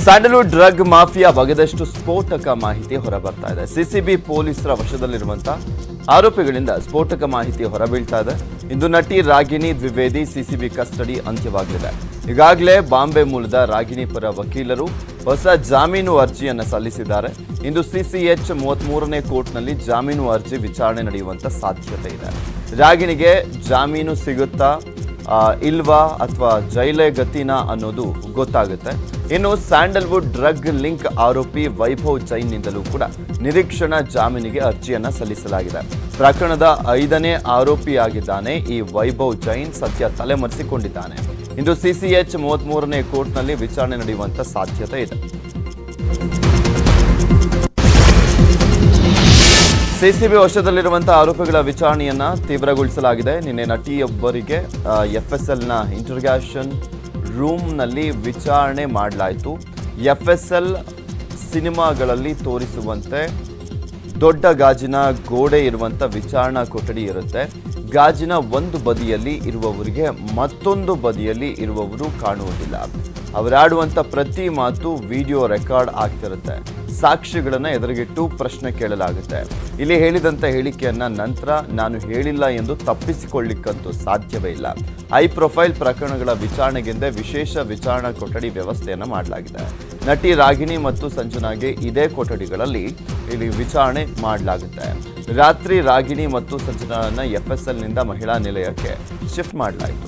Sandalwood drug mafia ಬಗೆದಷ್ಟು ಸ್ಫೋಟಕ ಮಾಹಿತಿ ಹೊರಬರ್ತಾ ಇದೆ ಸಿಸಿಬಿ ಪೊಲೀಸರ ವಶದಲ್ಲಿರುವಂತಹ ಆರೋಪಿಗಳಿಂದ ಸ್ಫೋಟಕ ಮಾಹಿತಿ ಹೊರಬೀಳ್ತಾ ಇದೆ ಇಂದು ನಟಿ ರಾಗಿಣಿ ದ್ವಿವೇದಿ ಸಿಸಿಬಿ ಕಸ್ಟಡಿ ಅಂತ್ಯವಾಗಲಿದೆ ಈಗಾಗಲೇ ಬಾಂಬೆ ಮೂಲದ ರಾಗಿಣಿ ಪರ ವಕೀಲರು ಹೊಸ ಜಾಮೀನು ಅರ್ಜಿಯನ್ನು ಸಲ್ಲಿಸಿದ್ದಾರೆ ಇಂದು ಸಿಸಿಎಚ್ ಮೂವತ್ಮೂರನೇ ಕೋರ್ಟ್ನಲ್ಲಿ ಜಾಮೀನು ಅರ್ಜಿ ವಿಚಾರಣೆ ನಡೆಯುವಂತ ಸಾಧ್ಯತೆ ಇದೆ ರಾಗಿಣಿಗೆ ಜಾಮೀನು ಸಿಗುತ್ತಾ ಆ, ಇಲ್ವಾ ಅಥವಾ ಜೈಲೇ ಗತಿನಾ ಅನ್ನೋದು ಗೊತ್ತಾಗುತ್ತೆ ಇನ್ನು ಸ್ಯಾಂಡಲ್ವುಡ್ ಡ್ರಗ್ ಲಿಂಕ್ ಆರೋಪಿ ವೈಭವ್ ಜೈನ್ನಿಂದಲೂ ಕೂಡ ನಿರೀಕ್ಷಣಾ ಜಾಮೀನಿಗೆ ಅರ್ಜಿಯನ್ನ ಸಲ್ಲಿಸಲಾಗಿದೆ ಪ್ರಕರಣದ ಐದನೇ ಆರೋಪಿಯಾಗಿದ್ದಾನೆ ಈ ವೈಭವ್ ಜೈನ್ ಸದ್ಯ ತಲೆಮರೆಸಿಕೊಂಡಿದ್ದಾನೆ ಇಂದು ಸಿಸಿಎಚ್ ಮೂವತ್ಮೂರನೇ ಕೋರ್ಟ್ನಲ್ಲಿ ವಿಚಾರಣೆ ನಡೆಯುವಂತ ಸಾಧ್ಯತೆ ಇದೆ ಸಿಸಿಬಿ ವಶದಲ್ಲಿರುವಂತಹ ಆರೋಪಿಗಳ ವಿಚಾರಣೆಯನ್ನ ತೀವ್ರಗೊಳಿಸಲಾಗಿದೆ ನಿನ್ನೆ ನಟಿಯೊಬ್ಬರಿಗೆ ಎಫ್ಎಸ್ಎಲ್ನ ಇಂಟರ್ಗ್ಯಾಷನ್ ರೂಮ್ನಲ್ಲಿ ವಿಚಾರಣೆ ಮಾಡಲಾಯಿತು ಎಫ್ಎಸ್ಎಲ್ ಸಿನಿಮಾಗಳಲ್ಲಿ ತೋರಿಸುವಂತೆ ದೊಡ್ಡ ಗಾಜಿನ ಗೋಡೆ ಇರುವಂತ ವಿಚಾರಣಾ ಕೊಠಡಿ ಇರುತ್ತೆ ಗಾಜಿನ ಒಂದು ಬದಿಯಲ್ಲಿ ಇರುವವರಿಗೆ ಮತ್ತೊಂದು ಬದಿಯಲ್ಲಿ ಇರುವವರು ಕಾಣುವುದಿಲ್ಲ ಅವರಾಡುವಂತ ಪ್ರತಿ ಮಾತು ವಿಡಿಯೋ ರೆಕಾರ್ಡ್ ಆಗ್ತಿರುತ್ತೆ ಸಾಕ್ಷಿಗಳನ್ನ ಎದುರುಗಿಟ್ಟು ಪ್ರಶ್ನೆ ಕೇಳಲಾಗುತ್ತೆ ಇಲ್ಲಿ ಹೇಳಿದಂತ ಹೇಳಿಕೆಯನ್ನ ನಂತರ ನಾನು ಹೇಳಿಲ್ಲ ಎಂದು ತಪ್ಪಿಸಿಕೊಳ್ಳಿಕ್ಕಂತೂ ಸಾಧ್ಯವೇ ಇಲ್ಲ ಹೈ ಪ್ರೊಫೈಲ್ ಪ್ರಕರಣಗಳ ವಿಚಾರಣೆಗೆಂದೇ ವಿಶೇಷ ವಿಚಾರಣಾ ಕೊಠಡಿ ವ್ಯವಸ್ಥೆಯನ್ನ ಮಾಡಲಾಗಿದೆ ನಟಿ ರಾಗಿಣಿ ಮತ್ತು ಸಂಜನಾಗೆ ಇದೇ ಕೊಠಡಿಗಳಲ್ಲಿ ಇಲ್ಲಿ ವಿಚಾರಣೆ ಮಾಡಲಾಗುತ್ತೆ ರಾತ್ರಿ ರಾಗಿಣಿ ಮತ್ತು ಸಂಜನಾರನ್ನ ಎಫ್ಎಸ್ಎಲ್ ನಿಂದ ಮಹಿಳಾ ನಿಲಯಕ್ಕೆ ಶಿಫ್ಟ್ ಮಾಡಲಾಯಿತು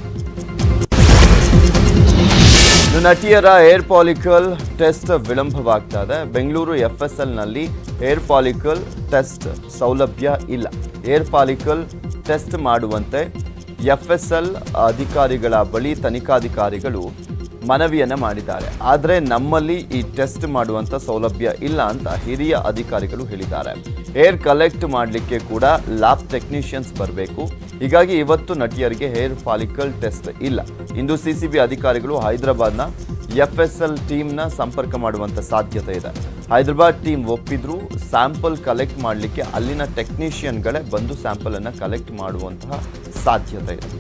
ಇನ್ನು ನಟಿಯರ ಏರ್ ಪಾಲಿಕಲ್ ಟೆಸ್ಟ್ ವಿಳಂಬವಾಗ್ತಾ ಇದೆ ಬೆಂಗಳೂರು ಎಫ್ಎಸ್ಎಲ್ ನಲ್ಲಿ ಏರ್ ಪಾಲಿಕಲ್ ಟೆಸ್ಟ್ ಸೌಲಭ್ಯ ಇಲ್ಲ ಏರ್ ಪಾಲಿಕಲ್ ಟೆಸ್ಟ್ ಮಾಡುವಂತೆ ಎಫ್ಎಸ್ಎಲ್ ಅಧಿಕಾರಿಗಳ ಬಳಿ ತನಿಖಾಧಿಕಾರಿಗಳು ಮನವಿಯನ್ನ ಮಾಡಿದ್ದಾರೆ ಆದರೆ ನಮ್ಮಲ್ಲಿ ಈ ಟೆಸ್ಟ್ ಮಾಡುವಂತ ಸೌಲಭ್ಯ ಇಲ್ಲ ಅಂತ ಹಿರಿಯ ಅಧಿಕಾರಿಗಳು ಹೇಳಿದ್ದಾರೆ ಏರ್ ಕಲೆಕ್ಟ್ ಮಾಡಲಿಕ್ಕೆ ಕೂಡ ಲ್ಯಾಬ್ ಟೆಕ್ನಿಷಿಯನ್ಸ್ ಬರಬೇಕು ಹೀಗಾಗಿ ಇವತ್ತು ನಟಿಯರಿಗೆ ಹೇರ್ ಫಾಲಿಕಲ್ ಟೆಸ್ಟ್ ಇಲ್ಲ ಇಂದು ಸಿಸಿಬಿ ಅಧಿಕಾರಿಗಳು ಹೈದರಾಬಾದ್ನ ಎಫ್ಎಸ್ಎಲ್ ಟೀಮ್ನ ಸಂಪರ್ಕ ಮಾಡುವಂತ ಸಾಧ್ಯತೆ ಇದೆ ಹೈದರಾಬಾದ್ ಟೀಮ್ ಒಪ್ಪಿದ್ರು ಸ್ಯಾಂಪಲ್ ಕಲೆಕ್ಟ್ ಮಾಡಲಿಕ್ಕೆ ಅಲ್ಲಿನ ಟೆಕ್ನಿಷಿಯನ್ಗಳೇ ಬಂದು ಸ್ಯಾಂಪಲ್ ಅನ್ನ ಕಲೆಕ್ಟ್ ಮಾಡುವಂತಹ ಸಾಧ್ಯತೆ ಇದೆ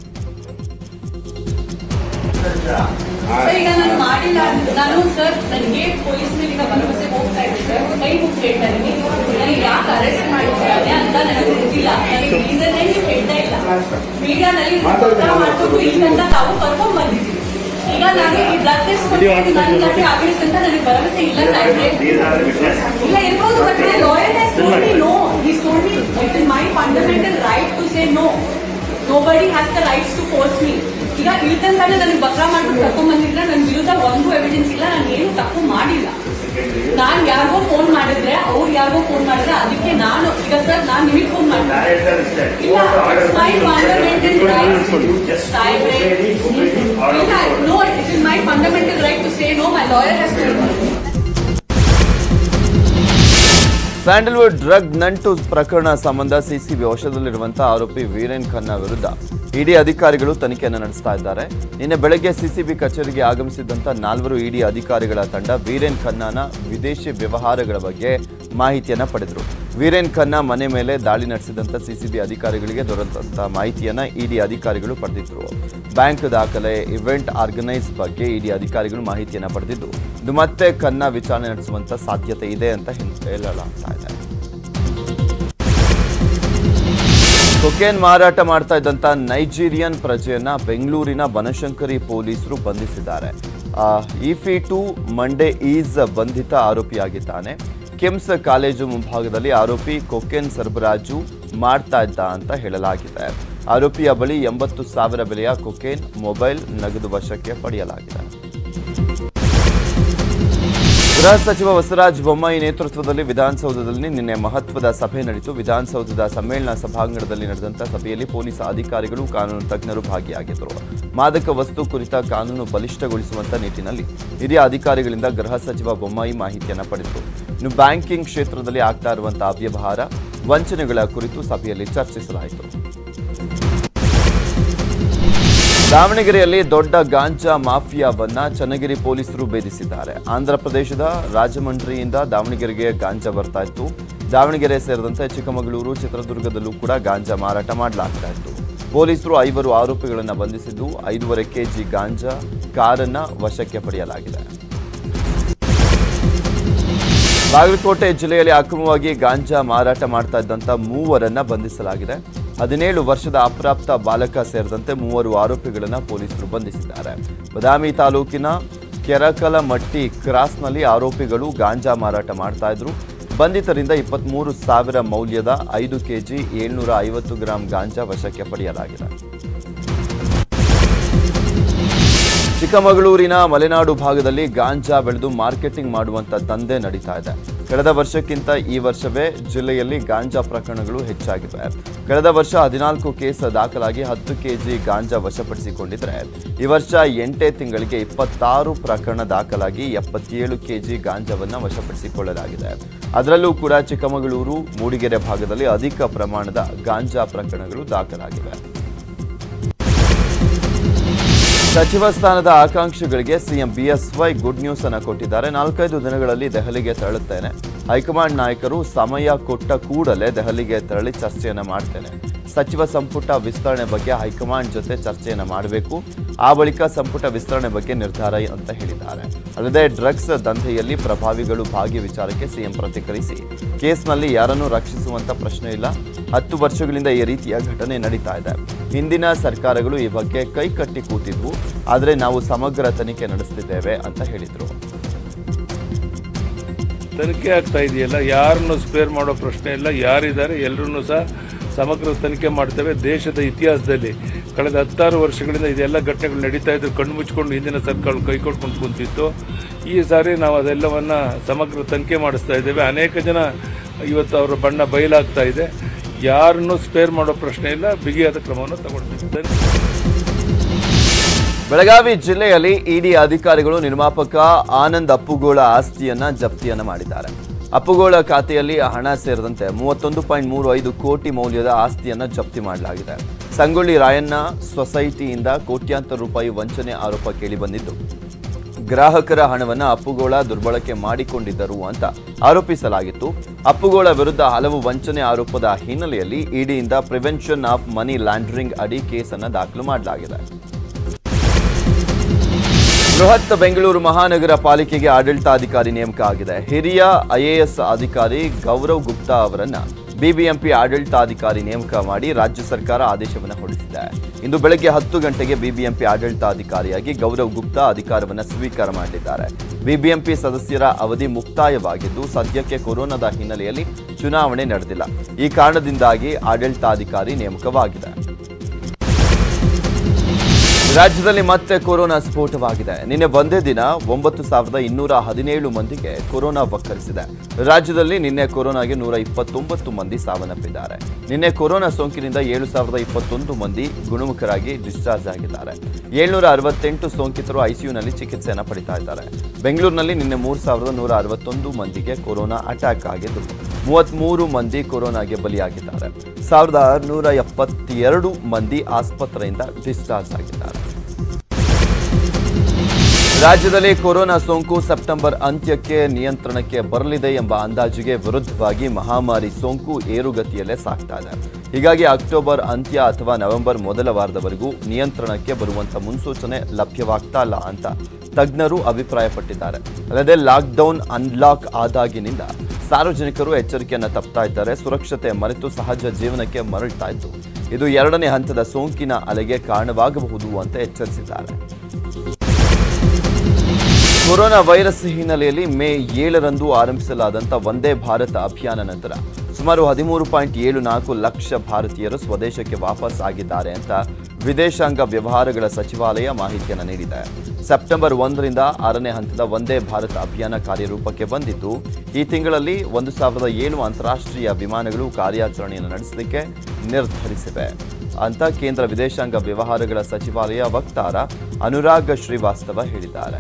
ಸರ್ ಈಗ ನಾನು ಮಾಡಿಲ್ಲ ಅಂತ- ನಾನು ಸರ್ ನನಗೆ ಪೊಲೀಸ್ ಮೇಲೆ ಈಗ ಭರವಸೆ ಹೋಗ್ತಾ ಇದೆ ಸರ್ ಕೈ ಮುಗಿ ಹೇಳ್ತಾ ಇದ್ದೀನಿ ನನಗೆ ಯಾಕೆ ಅರೆಸ್ಟ್ ಮಾಡಿದ್ದಾರೆ ಅಂತ ನನಗೆ ಗೊತ್ತಿಲ್ಲ ನನಗೆ ರೀಸನ್ ನೀವು ಹೇಳ್ತಾ ಇಲ್ಲ ಮೀಡಿಯಾನಲ್ಲಿ ಮಾಡ್ಕೊಂಡು ಇಲ್ಲಂತ ತಾವು ಕರ್ಕೊಂಡ್ ಬಂದಿದ್ದೀವಿ ಈಗ ನಾನು ಈ ಬ್ಲಡ್ ಟೆಸ್ಟ್ ನಾನು ಕಡೆ ಆಗಿರುತ್ತೆ ಅಂತ ನನಗೆ ಭರವಸೆ ಇಲ್ಲ ಸಾಹೇಬ್ರೆ ಇಲ್ಲ ಇರ್ಬೋದು but my lawyer has told me no is told me it is my fundamental right to say no nobody has the rights to force me ಈಗ ಇಳ್ತಂತಾನೆ ನನಗೆ ಬಕ್ರ ಮಾಡ್ಬಿಟ್ಟು ಕರ್ಕೊಂಡ್ ಬಂದಿದ್ರೆ ನನ್ನ ವಿರುದ್ಧ ಒಂದು ಎವಿಡೆನ್ಸ್ ಇಲ್ಲ ನಾನು ಏನು ತಪ್ಪು ಮಾಡಿಲ್ಲ ನಾನ್ ಯಾರಿಗೋ ಫೋನ್ ಮಾಡಿದ್ರೆ ಅವ್ರು ಯಾರಿಗೋ ಫೋನ್ ಮಾಡಿದ್ರೆ ಅದಕ್ಕೆ ನಾನು ಈಗ ಸರ್ ನಾನು ನಿಮಗೆ ಫೋನ್ ಮಾಡಿದ್ರೆ ಇಲ್ಲ ಇಟ್ಸ್ ಮೈ ಫಂಡಮೆಂಟಲ್ ರೈಟ್ ಸಾಹೇಬ್ರೆ ಇಲ್ಲ no it is my fundamental right to say no my lawyer has told Sandalwood drug ನಂಟು ಪ್ರಕರಣ ಸಂಬಂಧ ಸಿಸಿಬಿ ವಶದಲ್ಲಿರುವಂತಹ ಆರೋಪಿ ವೀರೇನ್ ಖನ್ನಾ ವಿರುದ್ಧ ಇಡಿ ಅಧಿಕಾರಿಗಳು ತನಿಖೆಯನ್ನು ನಡೆಸ್ತಾ ಇದ್ದಾರೆ ನಿನ್ನೆ ಬೆಳಗ್ಗೆ ಸಿಸಿಬಿ ಕಚೇರಿಗೆ ಆಗಮಿಸಿದ್ದಂಥ ನಾಲ್ವರು ಇಡಿ ಅಧಿಕಾರಿಗಳ ತಂಡ ವೀರೇನ್ ಖನ್ನಾನ ವಿದೇಶಿ ವ್ಯವಹಾರಗಳ ಬಗ್ಗೆ ಮಾಹಿತಿಯನ್ನ ಪಡೆದರು ವೀರೇನ್ ಖನ್ನಾ ಮನೆ ಮೇಲೆ ದಾಳಿ ನಡೆಸಿದಂಥ ಸಿಸಿಬಿ ಅಧಿಕಾರಿಗಳಿಗೆ ದೊರೆತಂತ ಮಾಹಿತಿಯನ್ನ ಇಡಿ ಅಧಿಕಾರಿಗಳು ಪಡೆದಿದ್ರು ಬ್ಯಾಂಕ್ ದಾಖಲೆ ಇವೆಂಟ್ ಆರ್ಗನೈಸ್ ಬಗ್ಗೆ ಇಡಿ ಅಧಿಕಾರಿಗಳು ಮಾಹಿತಿಯನ್ನ ಪಡೆದಿದ್ದು ಇದು ಮತ್ತೆ ಖನ್ನಾ ವಿಚಾರಣೆ ನಡೆಸುವಂತ ಸಾಧ್ಯತೆ ಇದೆ ಅಂತ ಹೇಳ- ಹೇಳಲಾಗ್ತಾ ಇದೆ ಕೊಕೇನ್ ಮಾರಾಟ ಮಾಡ್ತಾ ಇದ್ದಂತ ನೈಜೀರಿಯನ್ ಪ್ರಜೆಯನ್ನ ಬೆಂಗಳೂರಿನ ಬನಶಂಕರಿ ಪೊಲೀಸರು ಬಂಧಿಸಿದ್ದಾರೆ ಆ, ಇಫಿ ಟು ಮಂಡೆ ಈಸ್ ಬಂಧಿತ ಆರೋಪಿಯಾಗಿದ್ದಾನೆ ಕಿಮ್ಸ್ ಕಾಲೇಜು ಮುಂಭಾಗದಲ್ಲಿ ಆರೋಪಿ ಕೊಕೇನ್ ಸರಬರಾಜು ಮಾಡ್ತಾ ಇದ್ದ ಅಂತ ಹೇಳಲಾಗಿದೆ ಆರೋಪಿಯ ಬಳಿ ಎಂಬತ್ತು ಸಾವಿರ ಬೆಲೆಯ ಕೊಕೇನ್ ಮೊಬೈಲ್ ನಗದು ವಶಕ್ಕೆ ಪಡೆಯಲಾಗಿದೆ ಗೃಹ ಸಚಿವ ಬಸವರಾಜ ಬೊಮ್ಮಾಯಿ ನೇತೃತ್ವದಲ್ಲಿ ವಿಧಾನಸೌಧದಲ್ಲಿ ನಿನ್ನೆ ಮಹತ್ವದ ಸಭೆ ನಡೆಯಿತು ವಿಧಾನಸೌಧದ ಸಮ್ಮೇಳನ ಸಭಾಂಗಣದಲ್ಲಿ ನಡೆದಂತ ಸಭೆಯಲ್ಲಿ ಪೊಲೀಸ್ ಅಧಿಕಾರಿಗಳು ಕಾನೂನು ತಜ್ಞರು ಭಾಗಿಯಾಗಿದ್ದರು ಮಾದಕ ವಸ್ತು ಕುರಿತ ಕಾನೂನು ಬಲಿಷ್ಠಗೊಳಿಸುವಂತ ನಿಟ್ಟಿನಲ್ಲಿ ಹಿರಿಯ ಅಧಿಕಾರಿಗಳಿಂದ ಗೃಹ ಸಚಿವ ಬೊಮ್ಮಾಯಿ ಮಾಹಿತಿಯನ್ನು ಪಡೆದರು ಇನ್ನು ಬ್ಯಾಂಕಿಂಗ್ ಕ್ಷೇತ್ರದಲ್ಲಿ ಆಗ್ತಾ ಇರುವಂತಹ ಅವ್ಯವಹಾರ ವಂಚನೆಗಳ ಕುರಿತು ಸಭೆಯಲ್ಲಿ ಚರ್ಚಿಸಲಾಯಿತು ದಾವಣಗೆರೆಯಲ್ಲಿ ದೊಡ್ಡ ಗಾಂಜಾ ಮಾಫಿಯಾವನ್ನ ಚನ್ನಗಿರಿ ಪೊಲೀಸರು ಭೇದಿಸಿದ್ದಾರೆ ಆಂಧ್ರ ಪ್ರದೇಶದ ರಾಜಮಂಡ್ರಿಯಿಂದ ದಾವಣಗೆರೆಗೆ ಗಾಂಜಾ ಬರ್ತಾ ಇತ್ತು ದಾವಣಗೆರೆ ಸೇರಿದಂತೆ ಚಿಕ್ಕಮಗಳೂರು ಚಿತ್ರದುರ್ಗದಲ್ಲೂ ಕೂಡ ಗಾಂಜಾ ಮಾರಾಟ ಮಾಡಲಾಗ್ತಾ ಇತ್ತು ಪೊಲೀಸರು ಐವರು ಆರೋಪಿಗಳನ್ನು ಬಂಧಿಸಿದ್ದು ಐದೂವರೆ ಕೆಜಿ ಗಾಂಜಾ ಕಾರನ್ನ ವಶಕ್ಕೆ ಪಡೆಯಲಾಗಿದೆ ಬಾಗಲಕೋಟೆ ಜಿಲ್ಲೆಯಲ್ಲಿ ಅಕ್ರಮವಾಗಿ ಗಾಂಜಾ ಮಾರಾಟ ಮಾಡ್ತಾ ಇದ್ದಂತ ಮೂವರನ್ನ ಬಂಧಿಸಲಾಗಿದೆ ಹದಿನೇಳು ವರ್ಷದ ಅಪ್ರಾಪ್ತ ಬಾಲಕ ಸೇರಿದಂತೆ ಮೂವರು ಆರೋಪಿಗಳನ್ನ ಪೊಲೀಸರು ಬಂಧಿಸಿದ್ದಾರೆ ಬದಾಮಿ ತಾಲೂಕಿನ ಕೆರಕಲಮಟ್ಟಿ ಕ್ರಾಸ್ನಲ್ಲಿ ಆರೋಪಿಗಳು ಗಾಂಜಾ ಮಾರಾಟ ಮಾಡ್ತಾ ಇದ್ರು ಬಂಧಿತರಿಂದ ಇಪ್ಪತ್ಮೂರು ಸಾವಿರ ಮೌಲ್ಯದ ಐದು ಕೆಜಿ ಏಳ್ನೂರ ಐವತ್ತು ಗ್ರಾಂ ಗಾಂಜಾ ವಶಕ್ಕೆ ಪಡೆಯಲಾಗಿದೆ ಚಿಕ್ಕಮಗಳೂರಿನ ಮಲೆನಾಡು ಭಾಗದಲ್ಲಿ ಗಾಂಜಾ ಬೆಳೆದು ಮಾರ್ಕೆಟಿಂಗ್ ಮಾಡುವಂತ ದಂಧೆ ನಡೀತಾ ಇದೆ ಕಳೆದ ವರ್ಷಕ್ಕಿಂತ ಈ ವರ್ಷವೇ ಜಿಲ್ಲೆಯಲ್ಲಿ ಗಾಂಜಾ ಪ್ರಕರಣಗಳು ಹೆಚ್ಚಾಗಿವೆ ಕಳೆದ ವರ್ಷ ಹದಿನಾಲ್ಕು ಕೇಸ್ ದಾಖಲಾಗಿ ಹತ್ತು ಕೆಜಿ ಗಾಂಜಾ ವಶಪಡಿಸಿಕೊಂಡಿದ್ರೆ ಈ ವರ್ಷ ಎಂಟೇ ತಿಂಗಳಿಗೆ ಇಪ್ಪತ್ತಾರು ಪ್ರಕರಣ ದಾಖಲಾಗಿ ಎಪ್ಪತ್ತೇಳು ಕೆಜಿ ಗಾಂಜಾವನ್ನ ವಶಪಡಿಸಿಕೊಳ್ಳಲಾಗಿದೆ ಅದರಲ್ಲೂ ಕೂಡ ಚಿಕ್ಕಮಗಳೂರು ಮೂಡಿಗೆರೆ ಭಾಗದಲ್ಲಿ ಅಧಿಕ ಪ್ರಮಾಣದ ಗಾಂಜಾ ಪ್ರಕರಣಗಳು ದಾಖಲಾಗಿವೆ ಸಚಿವ ಸ್ಥಾನದ ಆಕಾಂಕ್ಷಿಗಳಿಗೆ ಸಿಎಂ ಬಿಎಸ್ವೈ ಗುಡ್ ನ್ಯೂಸ್ ಅನ್ನು ಕೊಟ್ಟಿದ್ದಾರೆ ನಾಲ್ಕೈದು ದಿನಗಳಲ್ಲಿ ದೆಹಲಿಗೆ ತೆರಳುತ್ತೇನೆ ಹೈಕಮಾಂಡ್ ನಾಯಕರು ಸಮಯ ಕೊಟ್ಟ ಕೂಡಲೇ ದೆಹಲಿಗೆ ತೆರಳಿ ಚರ್ಚೆಯನ್ನು ಮಾಡ್ತೇನೆ ಸಚಿವ ಸಂಪುಟ ವಿಸ್ತರಣೆ ಬಗ್ಗೆ ಹೈಕಮಾಂಡ್ ಜೊತೆ ಚರ್ಚೆಯನ್ನು ಮಾಡಬೇಕು ಆ ಬಳಿಕ ಸಂಪುಟ ವಿಸ್ತರಣೆ ಬಗ್ಗೆ ನಿರ್ಧಾರ ಅಂತ ಹೇಳಿದ್ದಾರೆ ಅಲ್ಲದೆ ಡ್ರಗ್ಸ್ ದಂಧೆಯಲ್ಲಿ ಪ್ರಭಾವಿಗಳು ಭಾಗಿ ವಿಚಾರಕ್ಕೆ ಸಿಎಂ ಪ್ರತಿಕ್ರಿಯಿಸಿ ಕೇಸ್ನಲ್ಲಿ ಯಾರನ್ನೂ ರಕ್ಷಿಸುವಂತ ಪ್ರಶ್ನೆ ಇಲ್ಲ ಹತ್ತು ವರ್ಷಗಳಿಂದ ಈ ರೀತಿಯ ಘಟನೆ ನಡೀತಾ ಇದೆ ಹಿಂದಿನ ಸರ್ಕಾರಗಳು ಈ ಬಗ್ಗೆ ಕೈ ಕಟ್ಟಿ ಕೂತಿದ್ವು ಆದರೆ ನಾವು ಸಮಗ್ರ ತನಿಖೆ ನಡೆಸ್ತಿದ್ದೇವೆ ಅಂತ ಹೇಳಿದರು ತನಿಖೆ ಆಗ್ತಾ ಇದೆಯಲ್ಲ ಯಾರನ್ನು ಸ್ಪೇರ್ ಮಾಡೋ ಪ್ರಶ್ನೆ ಇಲ್ಲ ಯಾರಿದ್ದಾರೆ ಎಲ್ಲರನ್ನೂ ಸಹ ಸಮಗ್ರ ತನಿಖೆ ಮಾಡ್ತೇವೆ ದೇಶದ ಇತಿಹಾಸದಲ್ಲಿ ಕಳೆದ ಹತ್ತಾರು ವರ್ಷಗಳಿಂದ ಇದೆಲ್ಲ ಘಟನೆಗಳು ನಡೀತಾ ಇದ್ರು ಕಣ್ಣು ಮುಚ್ಕೊಂಡು ಹಿಂದಿನ ಸರ್ಕಾರ ಕೈಕೊಟ್ಕೊಂಡು ಕುಂತಿತ್ತು ಈ ಸಾರಿ ನಾವು ಅದೆಲ್ಲವನ್ನ ಸಮಗ್ರ ತನಿಖೆ ಮಾಡಿಸ್ತಾ ಇದ್ದೇವೆ ಅನೇಕ ಜನ ಇವತ್ತು ಅವರ ಬಣ್ಣ ಬಯಲಾಗ್ತಾ ಇದೆ ಯಾರನ್ನು ಸ್ಪೇರ್ ಮಾಡೋ ಪ್ರಶ್ನೆ ಇಲ್ಲ ಬಿಗಿಯಾದ ಕ್ರಮವನ್ನು ತಗೊಳ್ತೀವಿ ತನಿಖೆ ಬೆಳಗಾವಿ ಜಿಲ್ಲೆಯಲ್ಲಿ ಇಡಿ ಅಧಿಕಾರಿಗಳು ನಿರ್ಮಾಪಕ ಆನಂದ್ ಅಪ್ಪುಗೋಳ ಆಸ್ತಿಯನ್ನ ಜಪ್ತಿಯನ್ನ ಮಾಡಿದ್ದಾರೆ ಅಪ್ಪುಗೋಳ ಖಾತೆಯಲ್ಲಿ ಹಣ ಸೇರಿದಂತೆ ಮೂವತ್ತೊಂದು ಪಾಯಿಂಟ್ ಮೂರು ಐದು ಕೋಟಿ ಮೌಲ್ಯದ ಆಸ್ತಿಯನ್ನ ಜಪ್ತಿ ಮಾಡಲಾಗಿದೆ ಸಂಗೊಳ್ಳಿ ರಾಯಣ್ಣ ಸೊಸೈಟಿಯಿಂದ ಕೋಟ್ಯಾಂತರ ರೂಪಾಯಿ ವಂಚನೆ ಆರೋಪ ಕೇಳಿಬಂದಿದ್ದು ಗ್ರಾಹಕರ ಹಣವನ್ನ ಅಪ್ಪುಗೋಳ ದುರ್ಬಳಕೆ ಮಾಡಿಕೊಂಡಿದ್ದರು ಅಂತ ಆರೋಪಿಸಲಾಗಿತ್ತು ಅಪ್ಪುಗೋಳ ವಿರುದ್ಧ ಹಲವು ವಂಚನೆ ಆರೋಪದ ಹಿನ್ನೆಲೆಯಲ್ಲಿ ಇಡಿಯಿಂದ ಪ್ರಿವೆನ್ಷನ್ ಆಫ್ ಮನಿ ಲ್ಯಾಂಡ್ರಿಂಗ್ ಅಡಿ ಕೇಸನ್ನು ದಾಖಲು ಮಾಡಲಾಗಿದೆ ಬೃಹತ್ ಬೆಂಗಳೂರು ಮಹಾನಗರ ಪಾಲಿಕೆಗೆ ಆಡಳಿತಾಧಿಕಾರಿ ನೇಮಕ ಆಗಿದೆ ಹಿರಿಯ ಐಎಎಸ್ ಅಧಿಕಾರಿ ಗೌರವ್ ಗುಪ್ತಾ ಅವರನ್ನ ಬಿಬಿಎಂಪಿ ಆಡಳಿತಾಧಿಕಾರಿ ನೇಮಕ ಮಾಡಿ ರಾಜ್ಯ ಸರ್ಕಾರ ಆದೇಶವನ್ನು ಹೊರಡಿಸಿದೆ ಇಂದು ಬೆಳಗ್ಗೆ ಹತ್ತು ಗಂಟೆಗೆ ಬಿಬಿಎಂಪಿ ಆಡಳಿತಾಧಿಕಾರಿಯಾಗಿ ಗೌರವ್ ಗುಪ್ತಾ ಅಧಿಕಾರವನ್ನು ಸ್ವೀಕಾರ ಮಾಡಲಿದ್ದಾರೆ ಬಿಬಿಎಂಪಿ ಸದಸ್ಯರ ಅವಧಿ ಮುಕ್ತಾಯವಾಗಿದ್ದು ಸದ್ಯಕ್ಕೆ ಕೊರೋನಾದ ಹಿನ್ನೆಲೆಯಲ್ಲಿ ಚುನಾವಣೆ ನಡೆದಿಲ್ಲ ಈ ಕಾರಣದಿಂದಾಗಿ ಆಡಳಿತಾಧಿಕಾರಿ ನೇಮಕವಾಗಿದೆ ರಾಜ್ಯದಲ್ಲಿ ಮತ್ತೆ ಕೊರೋನಾ ಸ್ಫೋಟವಾಗಿದೆ ನಿನ್ನೆ ಒಂದೇ ದಿನ ಒಂಬತ್ತು ಸಾವಿರದ ಇನ್ನೂರ ಹದಿನೇಳು ಮಂದಿಗೆ ಕೊರೋನಾ ವಕ್ಕರಿಸಿದೆ ರಾಜ್ಯದಲ್ಲಿ ನಿನ್ನೆ ಕೊರೋನಾಗೆ ನೂರ ಇಪ್ಪತ್ತೊಂಬತ್ತು ಮಂದಿ ಸಾವನ್ನಪ್ಪಿದ್ದಾರೆ ನಿನ್ನೆ ಕೊರೋನಾ ಸೋಂಕಿನಿಂದ ಏಳು ಸಾವಿರದ ಇಪ್ಪತ್ತೊಂದು ಮಂದಿ ಗುಣಮುಖರಾಗಿ ಡಿಸ್ಚಾರ್ಜ್ ಆಗಿದ್ದಾರೆ ಏಳ್ನೂರ ಅರವತ್ತೆಂಟು ಸೋಂಕಿತರು ಐಸಿಯುನಲ್ಲಿ ಚಿಕಿತ್ಸೆಯನ್ನು ಪಡಿತಾ ಇದ್ದಾರೆ ಬೆಂಗಳೂರಿನಲ್ಲಿ ನಿನ್ನೆ ಮೂರು ಸಾವಿರದ ನೂರ ಅರವತ್ತೊಂದು ಮಂದಿಗೆ ಕೊರೋನಾ ಅಟ್ಯಾಕ್ ಆಗಿದ್ದು ಮೂವತ್ಮೂರು ಮಂದಿ ಕೊರೋನಾಗೆ ಬಲಿಯಾಗಿದ್ದಾರೆ ಸಾವಿರದ ಆರುನೂರ ಎಪ್ಪತ್ತೆರಡು ಮಂದಿ ಆಸ್ಪತ್ರೆಯಿಂದ ಡಿಸ್ಚಾರ್ಜ್ ಆಗಿದ್ದಾರೆ ರಾಜ್ಯದಲ್ಲಿ ಕೊರೋನಾ ಸೋಂಕು ಸೆಪ್ಟೆಂಬರ್ ಅಂತ್ಯಕ್ಕೆ ನಿಯಂತ್ರಣಕ್ಕೆ ಬರಲಿದೆ ಎಂಬ ಅಂದಾಜಿಗೆ ವಿರುದ್ಧವಾಗಿ ಮಹಾಮಾರಿ ಸೋಂಕು ಏರುಗತಿಯಲ್ಲೇ ಸಾಗ್ತಾ ಇದೆ ಹೀಗಾಗಿ ಅಕ್ಟೋಬರ್ ಅಂತ್ಯ ಅಥವಾ ನವೆಂಬರ್ ಮೊದಲ ವಾರದವರೆಗೂ ನಿಯಂತ್ರಣಕ್ಕೆ ಬರುವಂತ ಮುನ್ಸೂಚನೆ ಲಭ್ಯವಾಗ್ತಾ ಇಲ್ಲ ಅಂತ ತಜ್ಞರು ಅಭಿಪ್ರಾಯಪಟ್ಟಿದ್ದಾರೆ ಅಲ್ಲದೆ ಲಾಕ್ಡೌನ್ ಅನ್ಲಾಕ್ ಆದಾಗಿನಿಂದ ಸಾರ್ವಜನಿಕರು ಎಚ್ಚರಿಕೆಯನ್ನು ತಪ್ತಾ ಇದ್ದಾರೆ ಸುರಕ್ಷತೆ ಮರೆತು ಸಹಜ ಜೀವನಕ್ಕೆ ಮರಳ್ತಾ ಇದ್ದು ಇದು ಎರಡನೇ ಹಂತದ ಸೋಂಕಿನ ಅಲೆಗೆ ಕಾರಣವಾಗಬಹುದು ಅಂತ ಎಚ್ಚರಿಸಿದ್ದಾರೆ ಕೊರೋನಾ ವೈರಸ್ ಹಿನ್ನೆಲೆಯಲ್ಲಿ ಮೇ ಏಳರಂದು ಆರಂಭಿಸಲಾದಂಥ ವಂದೇ ಭಾರತ ಅಭಿಯಾನ ನಂತರ ಸುಮಾರು ಹದಿಮೂರು ಪಾಯಿಂಟ್ ಏಳು ನಾಲ್ಕು ಲಕ್ಷ ಭಾರತೀಯರು ಸ್ವದೇಶಕ್ಕೆ ವಾಪಸ್ ಆಗಿದ್ದಾರೆ ಅಂತ ವಿದೇಶಾಂಗ ವ್ಯವಹಾರಗಳ ಸಚಿವಾಲಯ ಮಾಹಿತಿಯನ್ನು ನೀಡಿದೆ ಸೆಪ್ಟೆಂಬರ್ ಒಂದರಿಂದ ಆರನೇ ಹಂತದ ವಂದೇ ಭಾರತ ಅಭಿಯಾನ ಕಾರ್ಯರೂಪಕ್ಕೆ ಬಂದಿದ್ದು ಈ ತಿಂಗಳಲ್ಲಿ ಒಂದು ಸಾವಿರದ ಏಳು ಅಂತಾರಾಷ್ಟ್ರೀಯ ವಿಮಾನಗಳು ಕಾರ್ಯಾಚರಣೆಯನ್ನು ನಡೆಸಲಿಕ್ಕೆ ನಿರ್ಧರಿಸಿವೆ ಅಂತ ಕೇಂದ್ರ ವಿದೇಶಾಂಗ ವ್ಯವಹಾರಗಳ ಸಚಿವಾಲಯ ವಕ್ತಾರ ಅನುರಾಗ್ ಶ್ರೀವಾಸ್ತವ ಹೇಳಿದ್ದಾರೆ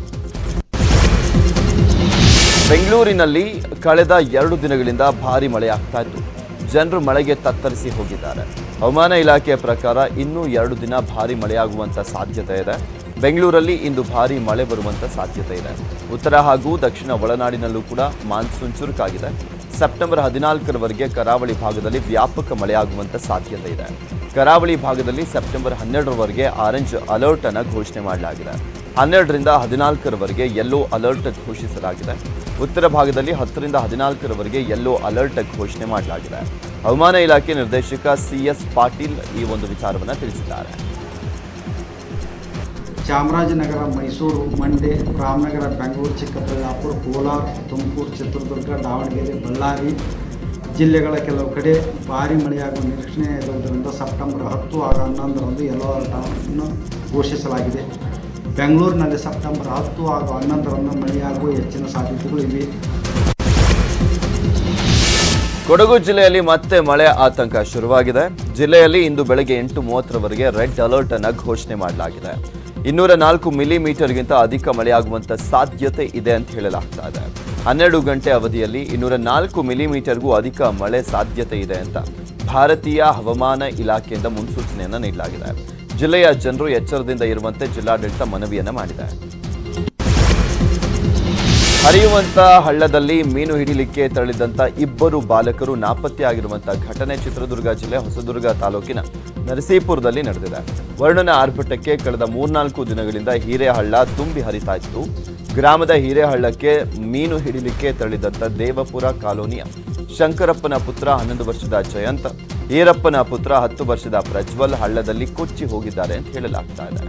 ಬೆಂಗಳೂರಿನಲ್ಲಿ ಕಳೆದ ಎರಡು ದಿನಗಳಿಂದ ಭಾರಿ ಮಳೆ ಆಗ್ತಾ ಇತ್ತು ಜನರು ಮಳೆಗೆ ತತ್ತರಿಸಿ ಹೋಗಿದ್ದಾರೆ ಹವಾಮಾನ ಇಲಾಖೆಯ ಪ್ರಕಾರ ಇನ್ನೂ ಎರಡು ದಿನ ಭಾರಿ ಮಳೆಯಾಗುವಂತ ಸಾಧ್ಯತೆ ಇದೆ ಬೆಂಗಳೂರಲ್ಲಿ ಇಂದು ಭಾರಿ ಮಳೆ ಬರುವಂತ ಸಾಧ್ಯತೆ ಇದೆ ಉತ್ತರ ಹಾಗೂ ದಕ್ಷಿಣ ಒಳನಾಡಿನಲ್ಲೂ ಕೂಡ ಮಾನ್ಸೂನ್ ಚುರುಕಾಗಿದೆ ಸೆಪ್ಟೆಂಬರ್ ಹದಿನಾಲ್ಕರವರೆಗೆ ಕರಾವಳಿ ಭಾಗದಲ್ಲಿ ವ್ಯಾಪಕ ಮಳೆಯಾಗುವಂತ ಸಾಧ್ಯತೆ ಇದೆ ಕರಾವಳಿ ಭಾಗದಲ್ಲಿ ಸೆಪ್ಟೆಂಬರ್ ಹನ್ನೆರಡರವರೆಗೆ ಆರೆಂಜ್ ಅಲರ್ಟ್ ಅನ್ನು ಘೋಷಣೆ ಮಾಡಲಾಗಿದೆ ಹನ್ನೆರಡರಿಂದ ಹದಿನಾಲ್ಕರವರೆಗೆ ಯೆಲ್ಲೋ ಅಲರ್ಟ್ ಘೋಷಿಸಲಾಗಿದೆ ಉತ್ತರ ಭಾಗದಲ್ಲಿ ಹತ್ತರಿಂದ ಹದಿನಾಲ್ಕರವರೆಗೆ ಯೆಲ್ಲೋ ಅಲರ್ಟ್ ಘೋಷಣೆ ಮಾಡಲಾಗಿದೆ ಹವಾಮಾನ ಇಲಾಖೆ ನಿರ್ದೇಶಕ ಸಿಎಸ್ ಪಾಟೀಲ್ ಈ ಒಂದು ವಿಚಾರವನ್ನು ತಿಳಿಸಿದ್ದಾರೆ ಚಾಮರಾಜನಗರ ಮೈಸೂರು ಮಂಡ್ಯ ರಾಮನಗರ ಬೆಂಗಳೂರು ಚಿಕ್ಕಬಳ್ಳಾಪುರ ಕೋಲಾರ ತುಮಕೂರು ಚಿತ್ರದುರ್ಗ ದಾವಣಗೆರೆ ಬಳ್ಳಾರಿ ಜಿಲ್ಲೆಗಳ ಕೆಲವು ಕಡೆ ಭಾರಿ ಮಳೆಯಾಗುವ ನಿರೀಕ್ಷಣೆ ಇರುವುದರಿಂದ ಸೆಪ್ಟೆಂಬರ್ ಹತ್ತು ಹಾಗೂ ಹನ್ನೊಂದರಂದು ಯೆಲ್ಲೋ ಅಲರ್ಟನ್ನು ಘೋಷಿಸಲಾಗಿದೆ ಬೆಂಗಳೂರಿನಲ್ಲಿ ಸೆಪ್ಟೆಂಬರ್ ಹತ್ತು ಹಾಗೂ ಹನ್ನೊಂದರಂದು ಮಳೆಯಾಗುವ ಹೆಚ್ಚಿನ ಸಾಧ್ಯತೆಗಳು ಇವೆ ಕೊಡಗು ಜಿಲ್ಲೆಯಲ್ಲಿ ಮತ್ತೆ ಮಳೆ ಆತಂಕ ಶುರುವಾಗಿದೆ ಜಿಲ್ಲೆಯಲ್ಲಿ ಇಂದು ಬೆಳಗ್ಗೆ ಎಂಟು ಮೂವತ್ತರವರೆಗೆ ರೆಡ್ ಅಲರ್ಟ್ ಅನ್ನು ಘೋಷಣೆ ಮಾಡಲಾಗಿದೆ ಇನ್ನೂರ ನಾಲ್ಕು ಮಿಲಿಮೀಟರ್ಗಿಂತ ಅಧಿಕ ಮಳೆಯಾಗುವಂತ ಸಾಧ್ಯತೆ ಇದೆ ಅಂತ ಹೇಳಲಾಗ್ತಾ ಇದೆ ಹನ್ನೆರಡು ಗಂಟೆ ಅವಧಿಯಲ್ಲಿ ಇನ್ನೂರ ನಾಲ್ಕು ಮಿಲಿಮೀಟರ್ಗೂ ಅಧಿಕ ಮಳೆ ಸಾಧ್ಯತೆ ಇದೆ ಅಂತ ಭಾರತೀಯ ಹವಾಮಾನ ಇಲಾಖೆಯಿಂದ ಮುನ್ಸೂಚನೆಯನ್ನ ನೀಡಲಾಗಿದೆ ಜಿಲ್ಲೆಯ ಜನರು ಎಚ್ಚರದಿಂದ ಇರುವಂತೆ ಜಿಲ್ಲಾಡಳಿತ ಮನವಿಯನ್ನ ಮಾಡಿದೆ ಹರಿಯುವಂತ ಹಳ್ಳದಲ್ಲಿ ಮೀನು ಹಿಡಿಲಿಕ್ಕೆ ತೆರಳಿದಂತ ಇಬ್ಬರು ಬಾಲಕರು ನಾಪತ್ತೆಯಾಗಿರುವಂತಹ ಘಟನೆ ಚಿತ್ರದುರ್ಗ ಜಿಲ್ಲೆ ಹೊಸದುರ್ಗ ತಾಲೂಕಿನ ನರಸೀಪುರದಲ್ಲಿ ನಡೆದಿದೆ ವರ್ಣನ ಆರ್ಭಟಕ್ಕೆ ಕಳೆದ ಮೂರ್ನಾಲ್ಕು ದಿನಗಳಿಂದ ಹಿರೇಹಳ್ಳ ತುಂಬಿ ಹರಿತಾ ಇತ್ತು ಗ್ರಾಮದ ಹಿರೇಹಳ್ಳಕ್ಕೆ ಮೀನು ಹಿಡಿಲಿಕ್ಕೆ ತೆರಳಿದಂತ ದೇವಪುರ ಕಾಲೋನಿಯ ಶಂಕರಪ್ಪನ ಪುತ್ರ ಹನ್ನೊಂದು ವರ್ಷದ ಜಯಂತ್ ಈರಪ್ಪನ ಪುತ್ರ ಹತ್ತು ವರ್ಷದ ಪ್ರಜ್ವಲ್ ಹಳ್ಳದಲ್ಲಿ ಕೊಚ್ಚಿ ಹೋಗಿದ್ದಾರೆ ಅಂತ ಹೇಳಲಾಗ್ತಾ ಇದೆ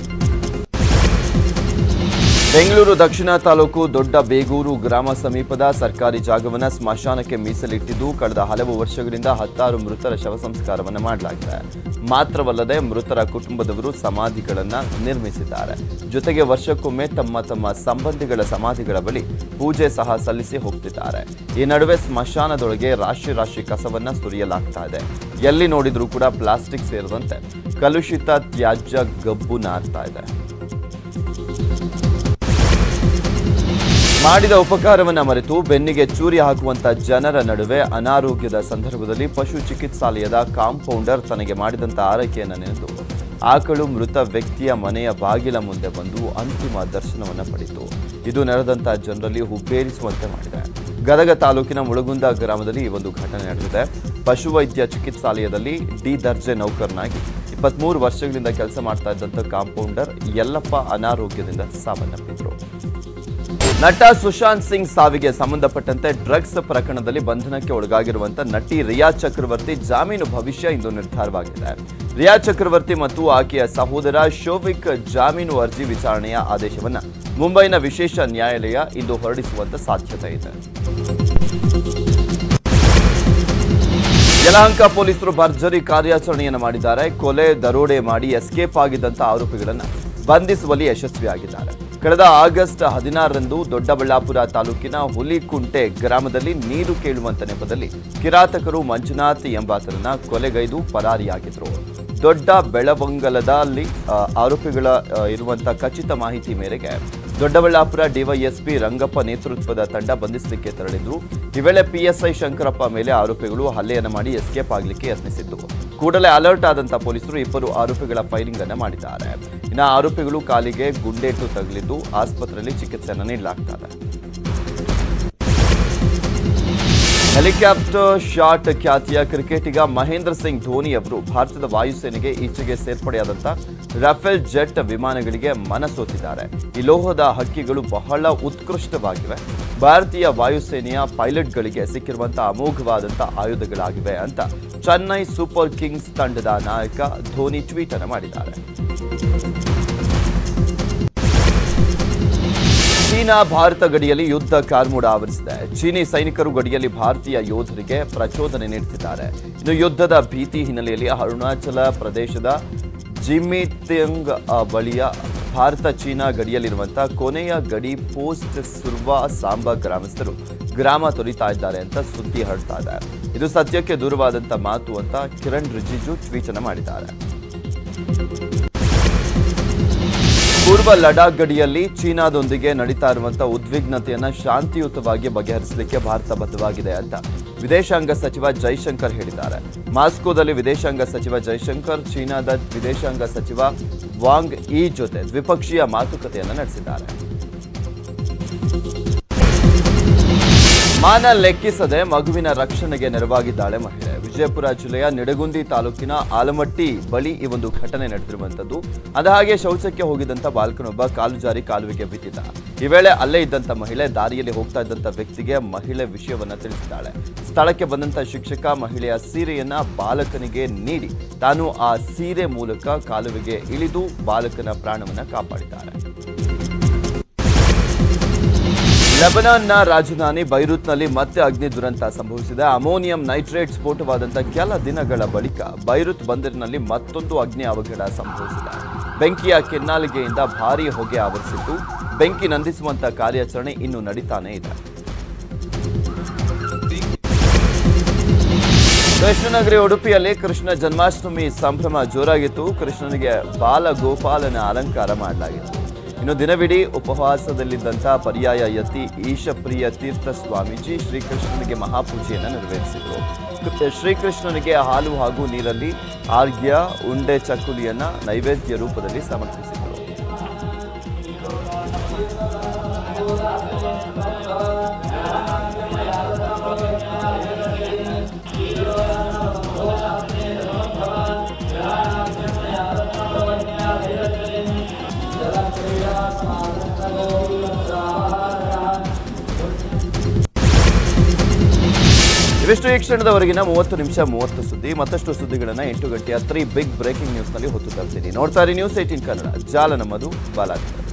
ಬೆಂಗಳೂರು ದಕ್ಷಿಣ ತಾಲೂಕು ದೊಡ್ಡ ಬೇಗೂರು ಗ್ರಾಮ ಸಮೀಪದ ಸರ್ಕಾರಿ ಜಾಗವನ್ನು ಸ್ಮಶಾನಕ್ಕೆ ಮೀಸಲಿಟ್ಟಿದ್ದು ಕಳೆದ ಹಲವು ವರ್ಷಗಳಿಂದ ಹತ್ತಾರು ಮೃತರ ಶವ ಸಂಸ್ಕಾರವನ್ನು ಮಾಡಲಾಗಿದೆ ಮಾತ್ರವಲ್ಲದೆ ಮೃತರ ಕುಟುಂಬದವರು ಸಮಾಧಿಗಳನ್ನ ನಿರ್ಮಿಸಿದ್ದಾರೆ ಜೊತೆಗೆ ವರ್ಷಕ್ಕೊಮ್ಮೆ ತಮ್ಮ ತಮ್ಮ ಸಂಬಂಧಿಗಳ ಸಮಾಧಿಗಳ ಬಳಿ ಪೂಜೆ ಸಹ ಸಲ್ಲಿಸಿ ಹೋಗ್ತಿದ್ದಾರೆ ಈ ನಡುವೆ ಸ್ಮಶಾನದೊಳಗೆ ರಾಶಿ ರಾಶಿ ಕಸವನ್ನ ಸುರಿಯಲಾಗ್ತಾ ಇದೆ ಎಲ್ಲಿ ನೋಡಿದ್ರೂ ಕೂಡ ಪ್ಲಾಸ್ಟಿಕ್ ಸೇರಿದಂತೆ ಕಲುಷಿತ ತ್ಯಾಜ್ಯ ಗಬ್ಬು ನಾರ್ತಾ ಇದೆ ಮಾಡಿದ ಉಪಕಾರವನ್ನ ಮರೆತು ಬೆನ್ನಿಗೆ ಚೂರಿ ಹಾಕುವಂತ ಜನರ ನಡುವೆ ಅನಾರೋಗ್ಯದ ಸಂದರ್ಭದಲ್ಲಿ ಪಶು ಚಿಕಿತ್ಸಾಲಯದ ಕಾಂಪೌಂಡರ್ ತನಗೆ ಮಾಡಿದಂತ ಆರೈಕೆಯನ್ನು ನೆನೆದು ಆಕಳು ಮೃತ ವ್ಯಕ್ತಿಯ ಮನೆಯ ಬಾಗಿಲ ಮುಂದೆ ಬಂದು ಅಂತಿಮ ದರ್ಶನವನ್ನ ಪಡೆಯಿತು ಇದು ನೆರೆದಂತ ಜನರಲ್ಲಿ ಹುಬ್ಬೇರಿಸುವಂತೆ ಮಾಡಿದೆ ಗದಗ ತಾಲೂಕಿನ ಮುಳಗುಂದ ಗ್ರಾಮದಲ್ಲಿ ಈ ಒಂದು ಘಟನೆ ನಡೆದಿದೆ ಪಶುವೈದ್ಯ ಚಿಕಿತ್ಸಾಲಯದಲ್ಲಿ ಡಿ ದರ್ಜೆ ನೌಕರನಾಗಿ ಇಪ್ಪತ್ಮೂರು ವರ್ಷಗಳಿಂದ ಕೆಲಸ ಮಾಡ್ತಾ ಇದ್ದಂಥ ಕಾಂಪೌಂಡರ್ ಯಲ್ಲಪ್ಪ ಅನಾರೋಗ್ಯದಿಂದ ಸಾವನ್ನಪ್ಪಿದ್ರು ನಟ ಸುಶಾಂತ್ ಸಿಂಗ್ ಸಾವಿಗೆ ಸಂಬಂಧಪಟ್ಟಂತೆ ಡ್ರಗ್ಸ್ ಪ್ರಕರಣದಲ್ಲಿ ಬಂಧನಕ್ಕೆ ಒಳಗಾಗಿರುವಂತ ನಟಿ ರಿಯಾ ಚಕ್ರವರ್ತಿ ಜಾಮೀನು ಭವಿಷ್ಯ ಇಂದು ನಿರ್ಧಾರವಾಗಿದೆ ರಿಯಾ ಚಕ್ರವರ್ತಿ ಮತ್ತು ಆಕೆಯ ಸಹೋದರ ಶೋವಿಕ್ ಜಾಮೀನು ಅರ್ಜಿ ವಿಚಾರಣೆಯ ಆದೇಶವನ್ನ ಮುಂಬೈನ ವಿಶೇಷ ನ್ಯಾಯಾಲಯ ಇಂದು ಹೊರಡಿಸುವಂತ ಸಾಧ್ಯತೆ ಇದೆ ಯಲಹಂಕ ಪೊಲೀಸರು ಭರ್ಜರಿ ಕಾರ್ಯಾಚರಣೆಯನ್ನು ಮಾಡಿದ್ದಾರೆ ಕೊಲೆ ದರೋಡೆ ಮಾಡಿ ಎಸ್ಕೇಪ್ ಆಗಿದ್ದಂತ ಆರೋಪಿಗಳನ್ನ ಬಂಧಿಸುವಲ್ಲಿ ಯಶಸ್ವಿಯಾಗಿದ್ದಾರೆ ಕಳೆದ ಆಗಸ್ಟ್ ಹದಿನಾರರಂದು ದೊಡ್ಡಬಳ್ಳಾಪುರ ತಾಲೂಕಿನ ಹುಲಿಕುಂಟೆ ಗ್ರಾಮದಲ್ಲಿ ನೀರು ಕೇಳುವಂತ ನೆಪದಲ್ಲಿ ಕಿರಾತಕರು ಮಂಜುನಾಥ್ ಎಂಬಾತರನ್ನ ಕೊಲೆಗೈದು ಪರಾರಿಯಾಗಿದ್ರು ದೊಡ್ಡ ಬೆಳವಂಗಲದಲ್ಲಿ ಆ, ಆರೋಪಿಗಳ ಆ, ಇರುವಂತ ಖಚಿತ ಮಾಹಿತಿ ಮೇರೆಗೆ ದೊಡ್ಡಬಳ್ಳಾಪುರ ಡಿವೈಎಸ್ಪಿ ರಂಗಪ್ಪ ನೇತೃತ್ವದ ತಂಡ ಬಂಧಿಸಲಿಕ್ಕೆ ತೆರಳಿದ್ರು ಈ ವೇಳೆ ಪಿಎಸ್ಐ ಶಂಕರಪ್ಪ ಮೇಲೆ ಆರೋಪಿಗಳು ಹಲ್ಲೆಯನ್ನು ಮಾಡಿ ಎಸ್ಕೇಪ್ ಆಗಲಿಕ್ಕೆ ಯತ್ನಿಸಿದ್ದು ಕೂಡಲೇ ಅಲರ್ಟ್ ಆದಂತ ಪೊಲೀಸರು ಇಬ್ಬರು ಆರೋಪಿಗಳ ಫೈರಿಂಗ್ ಅನ್ನು ಮಾಡಿದ್ದಾರೆ ಇನ್ನು ಆರೋಪಿಗಳು ಕಾಲಿಗೆ ಗುಂಡೇಟು ತಗುಲಿದ್ದು ಆಸ್ಪತ್ರೆಯಲ್ಲಿ ಚಿಕಿತ್ಸೆಯನ್ನು ನೀಡಲಾಗ್ತಾ ಇದೆ ಹೆಲಿಕಾಪ್ಟರ್ ಶಾಟ್ ಖ್ಯಾತಿಯ ಕ್ರಿಕೆಟಿಗ ಮಹೇಂದ್ರ ಸಿಂಗ್ ಧೋನಿ ಅವರು ಭಾರತದ ವಾಯುಸೇನೆಗೆ ಈಚೆಗೆ ಸೇರ್ಪಡೆಯಾದಂಥ ರಫೇಲ್ ಜೆಟ್ ವಿಮಾನಗಳಿಗೆ ಮನಸೋತಿದ್ದಾರೆ ಈ ಲೋಹದ ಹಕ್ಕಿಗಳು ಬಹಳ ಉತ್ಕೃಷ್ಟವಾಗಿವೆ ಭಾರತೀಯ ವಾಯುಸೇನೆಯ ಪೈಲಟ್ಗಳಿಗೆ ಸಿಕ್ಕಿರುವಂತಹ ಅಮೋಘವಾದಂಥ ಆಯುಧಗಳಾಗಿವೆ ಅಂತ ಚೆನ್ನೈ ಸೂಪರ್ ಕಿಂಗ್ಸ್ ತಂಡದ ನಾಯಕ ಧೋನಿ ಟ್ವೀಟ್ ಅನ್ನು ಮಾಡಿದ್ದಾರೆ ಚೀನಾ ಭಾರತ ಗಡಿಯಲ್ಲಿ ಯುದ್ಧ ಕಾರ್ಮೋಡ ಆವರಿಸಿದೆ ಚೀನಿ ಸೈನಿಕರು ಗಡಿಯಲ್ಲಿ ಭಾರತೀಯ ಯೋಧರಿಗೆ ಪ್ರಚೋದನೆ ನೀಡುತ್ತಿದ್ದಾರೆ ಇನ್ನು ಯುದ್ಧದ ಭೀತಿ ಹಿನ್ನೆಲೆಯಲ್ಲಿ ಅರುಣಾಚಲ ಪ್ರದೇಶದ ಜಿಮಿತಿಂಗ್ ಆ, ಬಳಿಯ ಭಾರತ ಚೀನಾ ಗಡಿಯಲ್ಲಿರುವಂತಹ ಕೊನೆಯ ಗಡಿ ಪೋಸ್ಟ್ ಸುರ್ವಾ ಸಾಂಬಾ ಗ್ರಾಮಸ್ಥರು ಗ್ರಾಮ ತೊರಿತಾ ಇದ್ದಾರೆ ಅಂತ ಸುದ್ದಿ ಹರಡ್ತಾ ಇದೆ ಇದು ಸದ್ಯಕ್ಕೆ ದೂರವಾದಂತ ಮಾತು ಅಂತ ಕಿರಣ್ ರಿಜಿಜು ಟ್ವೀಟ್ ಅನ್ನು ಮಾಡಿದ್ದಾರೆ ಪೂರ್ವ ಲಡಾಖ್ ಗಡಿಯಲ್ಲಿ ಚೀನಾದೊಂದಿಗೆ ನಡೀತಾ ಇರುವಂತಹ ಉದ್ವಿಗ್ನತೆಯನ್ನ ಶಾಂತಿಯುತವಾಗಿ ಬಗೆಹರಿಸಲಿಕ್ಕೆ ಭಾರತ ಬದ್ಧವಾಗಿದೆ ಅಂತ ವಿದೇಶಾಂಗ ಸಚಿವ ಜೈಶಂಕರ್ ಹೇಳಿದ್ದಾರೆ ಮಾಸ್ಕೋದಲ್ಲಿ ವಿದೇಶಾಂಗ ಸಚಿವ ಜೈಶಂಕರ್ ಚೀನಾದ ವಿದೇಶಾಂಗ ಸಚಿವ ವಾಂಗ್ ಈ ಜೊತೆ ದ್ವಿಪಕ್ಷೀಯ ಮಾತುಕತೆಯನ್ನು ನಡೆಸಿದ್ದಾರೆ ಮಾನ ಲೆಕ್ಕಿಸದೆ ಮಗುವಿನ ರಕ್ಷಣೆಗೆ ನೆರವಾಗಿದ್ದಾಳೆ ಮಹಿಳೆ ವಿಜಯ ವಿಜಯಪುರ ಜಿಲ್ಲೆಯ ನಿಡಗುಂದಿ ತಾಲೂಕಿನ ಆಲಮಟ್ಟಿ ಬಳಿ ಈ ಒಂದು ಘಟನೆ ನಡೆದಿರುವಂತದ್ದು ಹಾಗೆ ಶೌಚಕ್ಕೆ ಹೋಗಿದ್ದಂತ ಬಾಲಕನೊಬ್ಬ ಕಾಲು ಜಾರಿ ಕಾಲುವೆಗೆ ಬಿದ್ದಿದ್ದ ಈ ವೇಳೆ ಅಲ್ಲೇ ಇದ್ದಂತ ಮಹಿಳೆ ದಾರಿಯಲ್ಲಿ ಹೋಗ್ತಾ ಇದ್ದಂತ ವ್ಯಕ್ತಿಗೆ ಮಹಿಳೆ ವಿಷಯವನ್ನ ತಿಳಿಸಿದ್ದಾಳೆ ಸ್ಥಳಕ್ಕೆ ಬಂದಂತ ಶಿಕ್ಷಕ ಮಹಿಳೆಯ ಸೀರೆಯನ್ನ ಬಾಲಕನಿಗೆ ನೀಡಿ ತಾನು ಆ ಸೀರೆ ಮೂಲಕ ಕಾಲುವೆಗೆ ಇಳಿದು ಬಾಲಕನ ಪ್ರಾಣವನ್ನ ಕಾಪಾಡಿದ್ದಾರೆ ಲೆಬನಾನ್ನ ರಾಜಧಾನಿ ಬೈರೂತ್ನಲ್ಲಿ ಮತ್ತೆ ಅಗ್ನಿ ದುರಂತ ಸಂಭವಿಸಿದೆ ಅಮೋನಿಯಂ ನೈಟ್ರೇಟ್ ಸ್ಫೋಟವಾದಂಥ ಕೆಲ ದಿನಗಳ ಬಳಿಕ ಬೈರುತ್ ಬಂದರಿನಲ್ಲಿ ಮತ್ತೊಂದು ಅಗ್ನಿ ಅವಘಡ ಸಂಭವಿಸಿದೆ ಬೆಂಕಿಯ ಕೆನ್ನಾಲಿಗೆಯಿಂದ ಭಾರೀ ಹೊಗೆ ಆವರಿಸಿದ್ದು ಬೆಂಕಿ ನಂದಿಸುವಂತ ಕಾರ್ಯಾಚರಣೆ ಇನ್ನು ನಡೀತಾನೇ ಇದೆ ಕೃಷ್ಣನಗರಿ ಉಡುಪಿಯಲ್ಲಿ ಕೃಷ್ಣ ಜನ್ಮಾಷ್ಟಮಿ ಸಂಭ್ರಮ ಜೋರಾಗಿತ್ತು ಕೃಷ್ಣನಿಗೆ ಬಾಲಗೋಪಾಲನ ಅಲಂಕಾರ ಮಾಡಲಾಗಿತ್ತು ಇನ್ನು ದಿನವಿಡೀ ಉಪವಾಸದಲ್ಲಿದ್ದಂಥ ಪರ್ಯಾಯ ಯತಿ ಈಶಪ್ರಿಯ ತೀರ್ಥ ಸ್ವಾಮೀಜಿ ಶ್ರೀಕೃಷ್ಣನಿಗೆ ಮಹಾಪೂಜೆಯನ್ನು ನೆರವೇರಿಸಿದರು ಕೃ- ಶ್ರೀಕೃಷ್ಣನಿಗೆ ಹಾಲು ಹಾಗೂ ನೀರಲ್ಲಿ ಆರ್ಘ್ಯ ಉಂಡೆ ಚಕ್ಕುಲಿಯನ್ನ ನೈವೇದ್ಯ ರೂಪದಲ್ಲಿ ಸಮರ್ಪಿಸಿದರು ಇವಿಷ್ಟು ಈ ಕ್ಷಣದವರೆಗಿನ ಮೂವತ್ತು ನಿಮಿಷ ಮೂವತ್ತು ಸುದ್ದಿ ಮತ್ತಷ್ಟು ಸುದ್ದಿಗಳನ್ನ ಎಂಟು ಗಂಟೆಯ ತ್ರೀ ಬಿಗ್ ಬ್ರೇಕಿಂಗ್ ನ್ಯೂಸ್ನಲ್ಲಿ ಹೊತ್ತು ತರ್ತೀನಿ ನೋಡ್ತಾ ಇರಿ ನ್ಯೂಸ್ ಏಟೀನ್ ಕನ್ನಡ ಜಾಲ ನಮ್ಮದು ಬಾಲಾಗ್ತದೆ